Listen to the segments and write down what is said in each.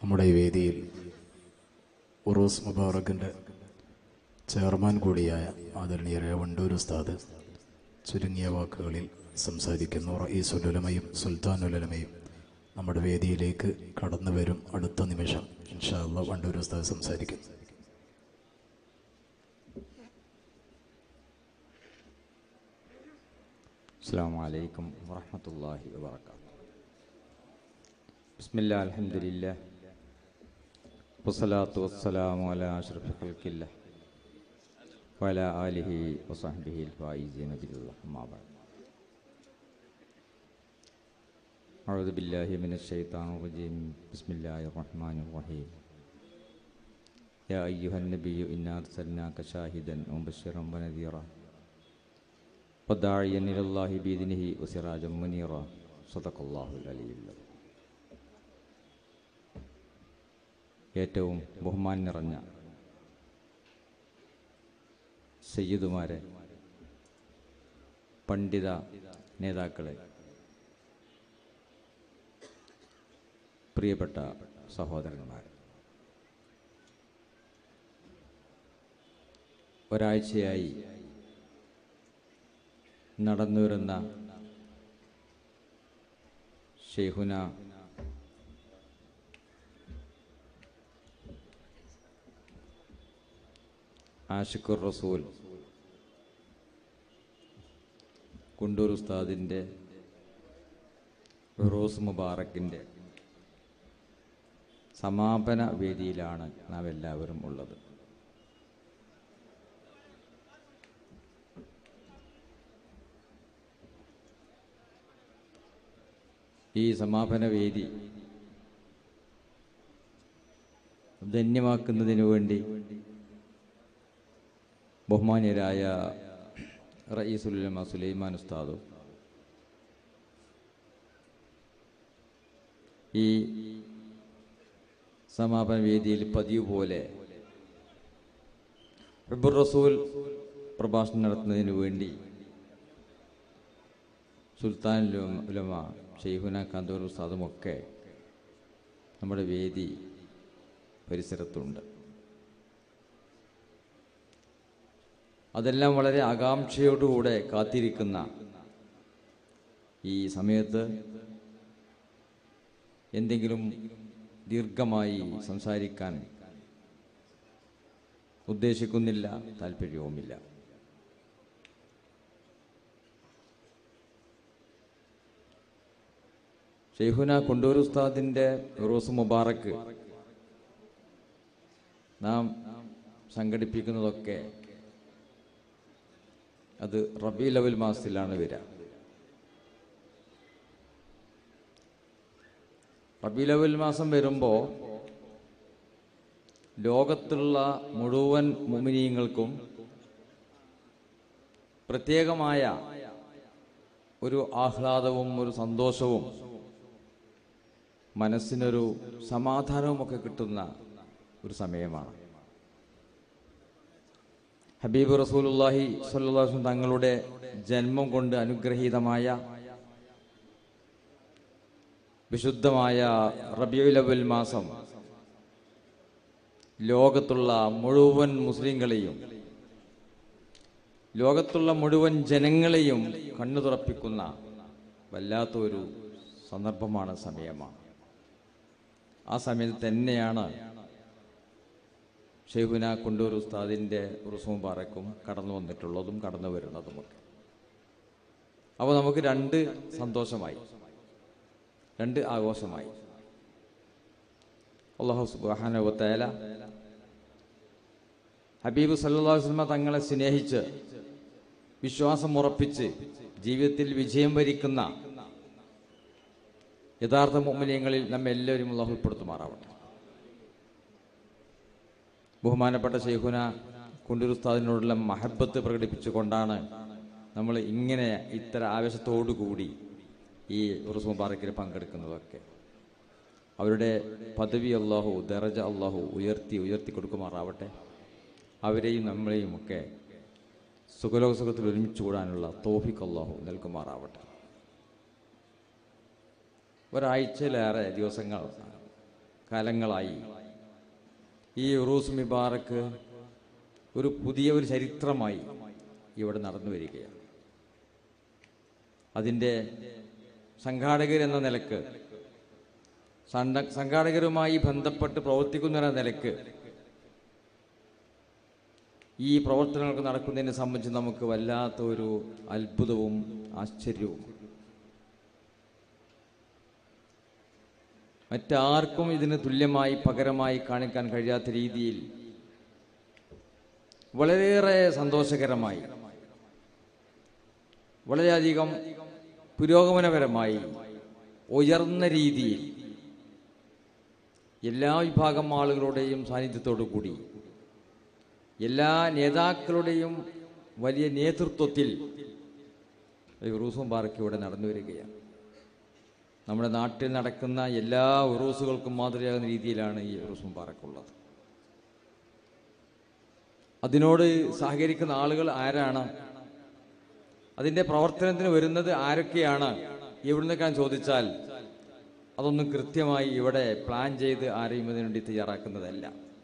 നമ്മുടെ ഈ വേദിയിൽ ഉറൂസ് മുബാറക്കിൻ്റെ ചെയർമാൻ കൂടിയായ ആദരണീയരായ വണ്ടൂർ ഉസ്താദ് ചുരുങ്ങിയ വാക്കുകളിൽ സംസാരിക്കുന്നു റഈസുലുലമയും സുൽത്താനുലമയും നമ്മുടെ വേദിയിലേക്ക് കടന്നു വരും അടുത്ത നിമിഷം ഇൻഷാല്ല വണ്ടൂർ ഉസ്താദ് സംസാരിക്കും السلام عليكم ورحمة الله وبركاته بسم الله الحمد لله والصلاة والسلام على أشرف خلق الله وعلى آله وصحبه الفائزين بالله أما بعد أعوذ بالله من الشيطان الرجيم بسم الله الرحمن الرحيم يا أيها النبي إنا أرسلناك شاهدا ومبشرا ونذيرا وداعيا إلى الله بإذنه وسراجا منيرا صدق الله العلي العظيم ഏറ്റവും ബഹുമാനം നിറഞ്ഞ സയ്യിദുമാരെ പണ്ഡിത നേതാക്കളെ പ്രിയപ്പെട്ട സഹോദരന്മാർ ഒരാഴ്ചയായി നടന്നുവരുന്ന ഷെയ്ഖുന ആഷിഖുർ റസൂൽ കുണ്ടൂർ ഉസ്താദിൻ്റെ റോസ് മുബാറക്കിൻ്റെ സമാപന വേദിയിലാണ് നാം എല്ലാവരും ഉള്ളത് ഈ സമാപന വേദി ധന്യമാക്കുന്നതിനു വേണ്ടി ബഹുമാന്യരായ റയീസുലുലമ സുലൈമാൻ ഉസ്താദും ഈ സമാപന വേദിയിൽ പതിവ് പോലെ റബ്ബുർ റസൂൽ പ്രഭാഷണം നടത്തുന്നതിന് വേണ്ടി സുൽത്താൻ ഉലമ- ഉലമ ഷെയ്ഖുന കാന്തൂർ ഉസ്താദുമൊക്കെ നമ്മുടെ വേദി പരിസരത്തുണ്ട് അതെല്ലാം വളരെ ആകാംക്ഷയോടുകൂടെ കാത്തിരിക്കുന്ന ഈ സമയത്ത് എന്തെങ്കിലും ദീർഘമായി സംസാരിക്കാൻ ഉദ്ദേശിക്കുന്നില്ല താല്പര്യവുമില്ല ഷെയ്ഖുന കൊണ്ടൂർ ഉസ്താദിൻ്റെ റോസ് മുബാറക്ക് നാം സംഘടിപ്പിക്കുന്നതൊക്കെ അത് റബി ലെവൽ മാസത്തിലാണ് വരിക റബി ലെവൽ മാസം വരുമ്പോൾ ലോകത്തുള്ള മുഴുവൻ മുമിനീങ്ങൾക്കും പ്രത്യേകമായ ഒരു ആഹ്ലാദവും ഒരു സന്തോഷവും മനസ്സിനൊരു സമാധാനവും ഒക്കെ കിട്ടുന്ന ഒരു സമയമാണ് ഹബീബ് റസൂലുല്ലാഹി സ്വല്ലല്ലാഹു തങ്ങളുടെ ജന്മം കൊണ്ട് അനുഗ്രഹീതമായ വിശുദ്ധമായ റബിയുൽ അവൽ മാസം ലോകത്തുള്ള മുഴുവൻ മുസ്ലിങ്ങളെയും ലോകത്തുള്ള മുഴുവൻ ജനങ്ങളെയും കണ്ണു തുറപ്പിക്കുന്ന വല്ലാത്തൊരു സന്ദർഭമാണ് സമയമാണ് ആ സമയത്ത് തന്നെയാണ് ഷെയ്ഖുന കുണ്ടൂർ ഉസ്താദിൻ്റെ ഉറുസും പാറക്കും കടന്നു വന്നിട്ടുള്ളതും കടന്നു വരുന്നതുമൊക്കെ അപ്പോൾ നമുക്ക് രണ്ട് സന്തോഷമായി രണ്ട് ആഘോഷമായി അള്ളാഹു സുബാനുവത്തേല ഹബീബ് സല്ലാസ്ലമ തങ്ങളെ സ്നേഹിച്ച് വിശ്വാസം ഉറപ്പിച്ച് ജീവിതത്തിൽ വിജയം വരിക്കുന്ന യഥാർത്ഥ മുമ്മിനിയങ്ങളിൽ നമ്മെ എല്ലാവരും അള്ളാഹു ഉൾപ്പെടുത്തുമാറാവട്ടെ ബഹുമാനപ്പെട്ട ഷെയ്ഖുന കുണ്ടൂർ ഉസ്താദിനോടുള്ള മഹബത്ത് പ്രകടിപ്പിച്ചുകൊണ്ടാണ് നമ്മൾ ഇങ്ങനെ ഇത്ര ആവേശത്തോടു കൂടി ഈ ഉറുസ് മുബാറക്കിൽ പങ്കെടുക്കുന്നതൊക്കെ അവരുടെ പദവി അള്ളാഹു ദറജ അള്ളാഹു ഉയർത്തി ഉയർത്തി കൊടുക്കുമാറാവട്ടെ അവരെയും നമ്മളെയും ഒക്കെ സുഖലോക സുഖത്തിൽ ഒരുമിച്ച് കൂടാനുള്ള തോഫിക്ക് അള്ളാഹു നൽകുമാറാവട്ടെ ഒരാഴ്ചയിലേറെ ദിവസങ്ങൾ കാലങ്ങളായി ഈ ഉറൂസ് മുബാറക്ക് ഒരു പുതിയ ഒരു ചരിത്രമായി ഇവിടെ നടന്നു വരികയാണ് അതിൻ്റെ സംഘാടകരെന്ന നിലക്ക് സണ്ട- സംഘാടകരുമായി ബന്ധപ്പെട്ട് പ്രവർത്തിക്കുന്ന നിലക്ക് ഈ പ്രവർത്തനങ്ങൾക്ക് നടക്കുന്നതിനെ സംബന്ധിച്ച് നമുക്ക് വല്ലാത്ത ഒരു അത്ഭുതവും ആശ്ചര്യവും മറ്റാർക്കും ഇതിന് തുല്യമായി പകരമായി കാണിക്കാൻ കഴിയാത്ത രീതിയിൽ വളരെയേറെ സന്തോഷകരമായി വളരെയധികം പുരോഗമനപരമായി ഉയർന്ന രീതിയിൽ എല്ലാ വിഭാഗം ആളുകളുടെയും സാന്നിധ്യത്തോടു കൂടി എല്ലാ നേതാക്കളുടെയും വലിയ നേതൃത്വത്തിൽ ഉറൂസും പാർക്ക് ഇവിടെ നടന്നു വരികയാണ് നമ്മുടെ നാട്ടിൽ നടക്കുന്ന എല്ലാ ഉറൂസുകൾക്കും മാതൃകയാകുന്ന രീതിയിലാണ് ഈ ഉറൂസും പാർക്കുള്ളത് അതിനോട് സഹകരിക്കുന്ന ആളുകൾ ആരാണ് അതിന്റെ പ്രവർത്തനത്തിന് വരുന്നത് ആരൊക്കെയാണ് എവിടുന്നൊക്കെ ചോദിച്ചാൽ അതൊന്നും കൃത്യമായി ഇവിടെ പ്ലാൻ ചെയ്ത് ആരെയും ഇതിനു വേണ്ടി തയ്യാറാക്കുന്നതല്ല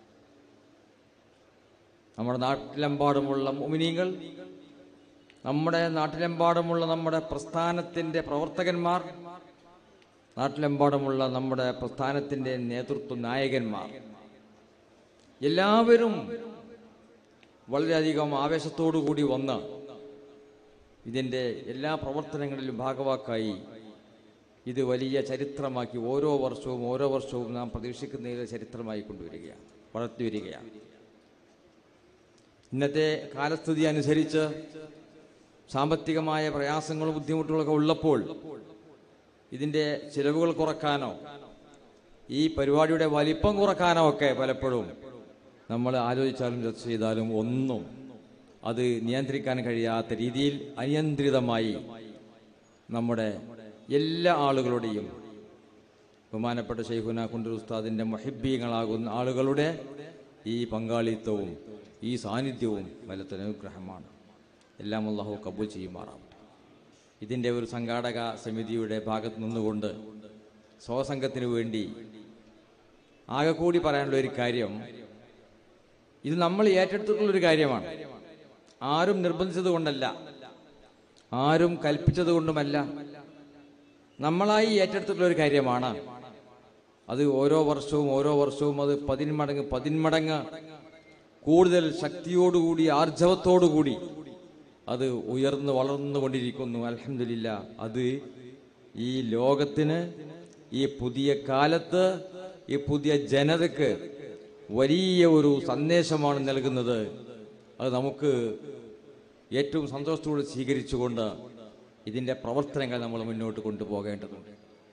നമ്മുടെ നാട്ടിലെമ്പാടുമുള്ള മുമിനീങ്ങൾ നമ്മുടെ നാട്ടിലെമ്പാടുമുള്ള നമ്മുടെ പ്രസ്ഥാനത്തിന്റെ പ്രവർത്തകന്മാർ നാട്ടിലെമ്പാടുമുള്ള നമ്മുടെ പ്രസ്ഥാനത്തിന്റെ നേതൃത്വ നായകന്മാർ എല്ലാവരും വളരെയധികം ആവേശത്തോടു കൂടി വന്ന് ഇതിൻ്റെ എല്ലാ പ്രവർത്തനങ്ങളിലും ഭാഗവാക്കായി ഇത് വലിയ ചരിത്രമാക്കി ഓരോ വർഷവും ഓരോ വർഷവും നാം പ്രതീക്ഷിക്കുന്നതിൽ ചരിത്രമായി കൊണ്ടുവരികയാണ് വളർത്തി വരികയാണ് ഇന്നത്തെ കാലസ്ഥിതി അനുസരിച്ച് സാമ്പത്തികമായ പ്രയാസങ്ങളും ബുദ്ധിമുട്ടുകളൊക്കെ ഉള്ളപ്പോൾ ഇതിൻ്റെ ചിലവുകൾ കുറക്കാനോ ഈ പരിപാടിയുടെ വലിപ്പം കുറക്കാനോ ഒക്കെ പലപ്പോഴും നമ്മൾ ആലോചിച്ചാലും ചർച്ച ചെയ്താലും ഒന്നും അത് നിയന്ത്രിക്കാൻ കഴിയാത്ത രീതിയിൽ അനിയന്ത്രിതമായി നമ്മുടെ എല്ലാ ആളുകളുടെയും ബഹുമാനപ്പെട്ട ഷെയ്ഖുന കുണ്ടൂർ ഉസ്താദിന്റെ മൊഹിബീങ്ങളാകുന്ന ആളുകളുടെ ഈ പങ്കാളിത്തവും ഈ സാന്നിധ്യവും വലത്തെ അനുഗ്രഹമാണ് എല്ലാം അള്ളാഹു കബൂൽ ചെയ്യുമാറാവട്ടെ ഇതിൻ്റെ ഒരു സംഘാടക സമിതിയുടെ ഭാഗത്ത് നിന്നുകൊണ്ട് സ്വസംഘത്തിന് വേണ്ടി ആകെ കൂടി പറയാനുള്ള ഒരു കാര്യം ഇത് നമ്മൾ ഏറ്റെടുത്തിട്ടുള്ളൊരു കാര്യമാണ് ആരും നിർബന്ധിച്ചത് കൊണ്ടല്ല ആരും കൽപ്പിച്ചത് കൊണ്ടുമല്ല നമ്മളായി ഏറ്റെടുത്തിട്ടുള്ള ഒരു കാര്യമാണ് അത് ഓരോ വർഷവും ഓരോ വർഷവും അത് പതിന്മടങ്ങ് പതിന്മടങ്ങ് കൂടുതൽ ശക്തിയോടുകൂടി ആർജവത്തോടുകൂടി അത് ഉയർന്നു വളർന്നുകൊണ്ടിരിക്കുന്നു അലഹമില്ല അത് ഈ ലോകത്തിന് ഈ പുതിയ കാലത്ത് ഈ പുതിയ ജനതയ്ക്ക് വലിയ ഒരു സന്ദേശമാണ് നൽകുന്നത് അത് നമുക്ക് ഏറ്റവും സന്തോഷത്തോടെ സ്വീകരിച്ചുകൊണ്ട് ഇതിൻ്റെ പ്രവർത്തനങ്ങൾ നമ്മൾ മുന്നോട്ട് കൊണ്ടുപോകേണ്ടതുണ്ട്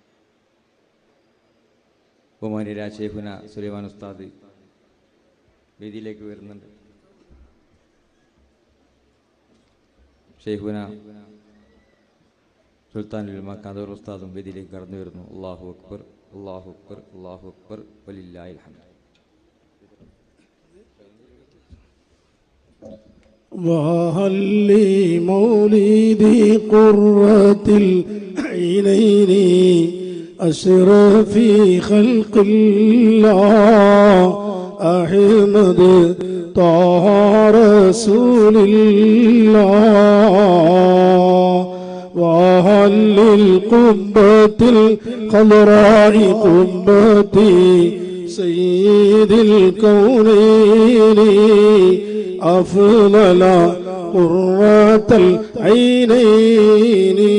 ബഹുമാനി ഷെയ്ഖുന സുലൈമാൻ ഉസ്താദ് വേദിയിലേക്ക് വരുന്നുണ്ട് ഷെയ്ഖുന സുൽത്താൻ ഉൽമ ഖാദൂർ ഉസ്താദും വേദിയിലേക്ക് കടന്നു വരുന്നു അള്ളാഹു അക്ബർ അള്ളാഹു അക്ബർ അള്ളാഹു അക്ബർ വലില്ലാഹിൽ ഹംദ് وهل لي مولدي قرة العينين أشرف في خلق الله أحمد طه رسول الله وهل للقبة الخضراء قبتي سيد الكونين أفضل قرة العينين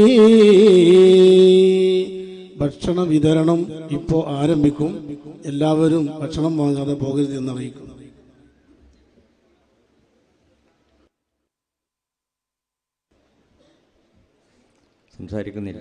ഭക്ഷണ വിതരണം ഇപ്പോൾ ആരംഭിക്കും എല്ലാവരും ഭക്ഷണം വാങ്ങാതെ പോകരുത് എന്നറിയിക്കും സംസാരിക്കുന്നില്ല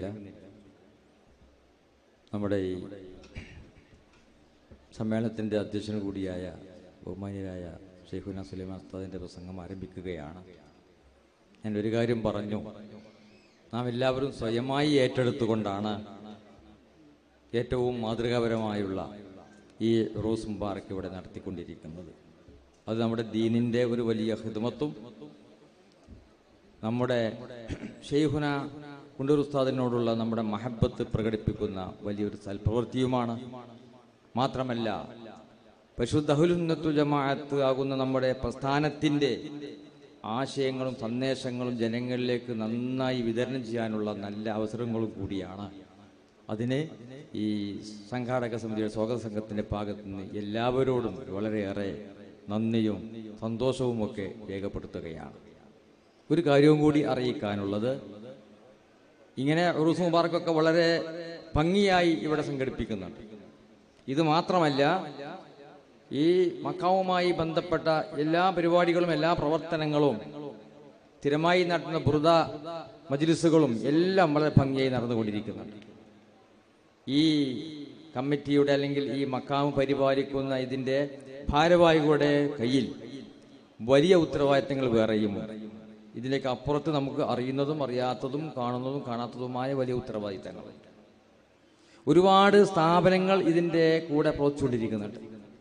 നമ്മുടെ ഈ സമ്മേളനത്തിൻ്റെ അധ്യക്ഷൻ കൂടിയായ ബഹുമാന്യരായ ഷെയ്ഖുന സുലൈമാൻ ഉസ്താദിൻ്റെ പ്രസംഗം ആരംഭിക്കുകയാണ് ഞാൻ ഒരു കാര്യം പറഞ്ഞു നാം എല്ലാവരും സ്വയമായി ഏറ്റെടുത്തുകൊണ്ടാണ് ഏറ്റവും മാതൃകാപരമായുള്ള ഈ റോസ് മുബാറക്ക് ഇവിടെ നടത്തിക്കൊണ്ടിരിക്കുന്നത് അത് നമ്മുടെ ദീനിൻ്റെ ഒരു വലിയ ഹിദ്മത്തും നമ്മുടെ ഷെയ്ഖുന കുണ്ടൂർ ഉസ്താദിനോടുള്ള നമ്മുടെ മഹബത്ത് പ്രകടിപ്പിക്കുന്ന വലിയൊരു സൽപ്രവൃത്തിയുമാണ് മാത്രമല്ല പരിശുദ്ധ അഹുലുന്നത്തു ജമാഅത്ത് ആകുന്ന നമ്മുടെ പ്രസ്ഥാനത്തിൻ്റെ ആശയങ്ങളും സന്ദേശങ്ങളും ജനങ്ങളിലേക്ക് നന്നായി വിതരണം ചെയ്യാനുള്ള നല്ല അവസരങ്ങളും കൂടിയാണ് അതിന് ഈ സംഘാടക സമിതിയുടെ സ്വാഗത സംഘത്തിൻ്റെ ഭാഗത്തു നിന്ന് എല്ലാവരോടും വളരെയേറെ നന്ദിയും സന്തോഷവും ഒക്കെ രേഖപ്പെടുത്തുകയാണ് ഒരു കാര്യവും കൂടി അറിയിക്കാനുള്ളത് ഇങ്ങനെ ഉറൂസ് മുബാറക്കൊക്കെ വളരെ ഭംഗിയായി ഇവിടെ സംഘടിപ്പിക്കുന്നുണ്ട് ഇത് മാത്രമല്ല ഈ മക്കാവുമായി ബന്ധപ്പെട്ട എല്ലാ പരിപാടികളും എല്ലാ പ്രവർത്തനങ്ങളും സ്ഥിരമായി നടത്തുന്ന ബുറുദ മജ്ലിസുകളും എല്ലാം വളരെ ഭംഗിയായി നടന്നുകൊണ്ടിരിക്കുന്നുണ്ട് ഈ കമ്മിറ്റിയുടെ അല്ലെങ്കിൽ ഈ മക്കാമ് പരിപാലിക്കുന്ന ഇതിന്റെ ഭാരവാഹികളുടെ കയ്യിൽ വലിയ ഉത്തരവാദിത്തങ്ങൾ വേറെയുമുണ്ട് ഇതിലേക്ക് അപ്പുറത്ത് നമുക്ക് അറിയുന്നതും അറിയാത്തതും കാണുന്നതും കാണാത്തതുമായ വലിയ ഉത്തരവാദിത്തങ്ങളുണ്ട് ഒരുപാട് സ്ഥാപനങ്ങൾ ഇതിന്റെ കൂടെ പ്രവർത്തിച്ചുകൊണ്ടിരിക്കുന്നുണ്ട്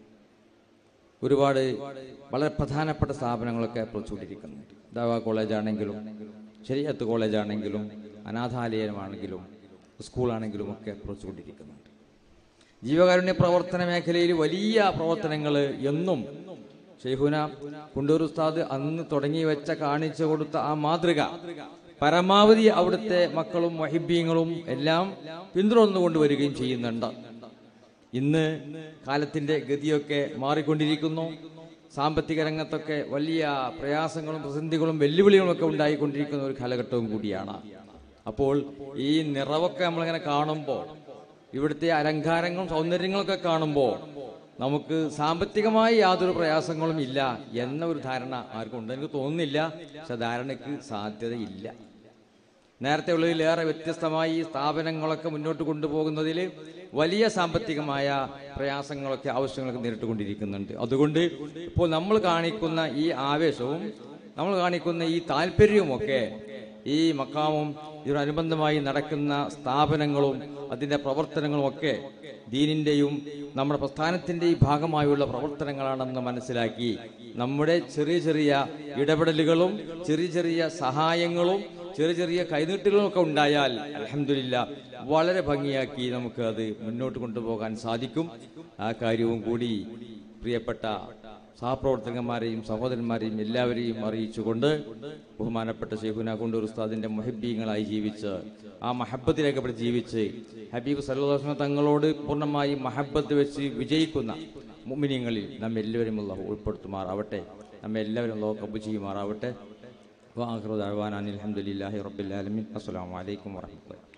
ഒരുപാട് വളരെ പ്രധാനപ്പെട്ട സ്ഥാപനങ്ങളൊക്കെ പ്രവർത്തിച്ചുകൊണ്ടിരിക്കുന്നുണ്ട് ദാവ കോളേജാണെങ്കിലും ശരിയത്ത് കോളേജാണെങ്കിലും അനാഥാലയമാണെങ്കിലും സ്കൂളാണെങ്കിലും ഒക്കെ പ്രവർത്തിച്ചുകൊണ്ടിരിക്കുന്നുണ്ട് ജീവകാരുണ്യ പ്രവർത്തന മേഖലയിൽ വലിയ പ്രവർത്തനങ്ങൾ എന്നും ഷെയ്ഖുന കുണ്ടൂർ ഉസ്താദ് അന്ന് തുടങ്ങി വെച്ച കാണിച്ചു കൊടുത്ത ആ മാതൃക പരമാവധി അവിടുത്തെ മക്കളും വഹിബീങ്ങളും എല്ലാം പിന്തുടർന്നു കൊണ്ടുവരികയും ചെയ്യുന്നുണ്ട് ഇന്ന് കാലത്തിന്റെ ഗതിയൊക്കെ മാറിക്കൊണ്ടിരിക്കുന്നു സാമ്പത്തിക രംഗത്തൊക്കെ വലിയ പ്രയാസങ്ങളും പ്രതിസന്ധികളും വെല്ലുവിളികളും ഒക്കെ ഉണ്ടായിക്കൊണ്ടിരിക്കുന്ന ഒരു കാലഘട്ടവും കൂടിയാണ് അപ്പോൾ ഈ നിറവൊക്കെ നമ്മളിങ്ങനെ കാണുമ്പോൾ ഇവിടുത്തെ അലങ്കാരങ്ങളും സൗന്ദര്യങ്ങളൊക്കെ കാണുമ്പോൾ നമുക്ക് സാമ്പത്തികമായി യാതൊരു പ്രയാസങ്ങളും ഇല്ല എന്ന ഒരു ധാരണ ആർക്കും ഉണ്ട് എനിക്ക് തോന്നുന്നില്ല പക്ഷെ ധാരണയ്ക്ക് സാധ്യതയില്ല നേരത്തെ ഉള്ളതിലേറെ വ്യത്യസ്തമായി ഈ സ്ഥാപനങ്ങളൊക്കെ മുന്നോട്ട് കൊണ്ടുപോകുന്നതിൽ വലിയ സാമ്പത്തികമായ പ്രയാസങ്ങളൊക്കെ ആവശ്യങ്ങളൊക്കെ നേരിട്ടുകൊണ്ടിരിക്കുന്നുണ്ട് അതുകൊണ്ട് ഇപ്പോൾ നമ്മൾ കാണിക്കുന്ന ഈ ആവേശവും നമ്മൾ കാണിക്കുന്ന ഈ താല്പര്യവുമൊക്കെ ഈ മക്കാമും ഇതിനനുബന്ധമായി നടക്കുന്ന സ്ഥാപനങ്ങളും അതിൻ്റെ പ്രവർത്തനങ്ങളും ഒക്കെ ദീനിൻ്റെയും നമ്മുടെ പ്രസ്ഥാനത്തിൻ്റെയും ഭാഗമായുള്ള പ്രവർത്തനങ്ങളാണെന്ന് മനസ്സിലാക്കി നമ്മുടെ ചെറിയ ചെറിയ ഇടപെടലുകളും ചെറിയ ചെറിയ സഹായങ്ങളും ചെറിയ ചെറിയ കൈനീട്ടുകളും ഒക്കെ ഉണ്ടായാൽ അലഹമില്ല വളരെ ഭംഗിയാക്കി നമുക്ക് അത് മുന്നോട്ട് കൊണ്ടുപോകാൻ സാധിക്കും ആ കാര്യവും കൂടി പ്രിയപ്പെട്ട സഹപ്രവർത്തകന്മാരെയും സഹോദരന്മാരെയും എല്ലാവരെയും അറിയിച്ചുകൊണ്ട് ബഹുമാനപ്പെട്ട ഷെയ്ഖുന കൊണ്ടൂർ ഉസ്താദിന്റെ മൊഹബീങ്ങളായി ജീവിച്ച് ആ മഹബത്തിലേക്ക് ജീവിച്ച് ഹബീബ് സല്ലാസ്മ തങ്ങളോട് പൂർണ്ണമായി മഹബത്ത് വെച്ച് വിജയിക്കുന്ന മുമിനിങ്ങളിൽ നമ്മെ എല്ലാവരും അള്ളാഹു ഉൾപ്പെടുത്തുമാറാവട്ടെ നമ്മെ എല്ലാവരും അള്ളാഹു കബു ചെയ്യുമാറാവട്ടെ വാഹൃദാൻ അലഹമുല്ലാഹി റബ്ബിൽ ആലമീൻ അസ്സാം വലൈക്കും വാഹമത്തുള്ള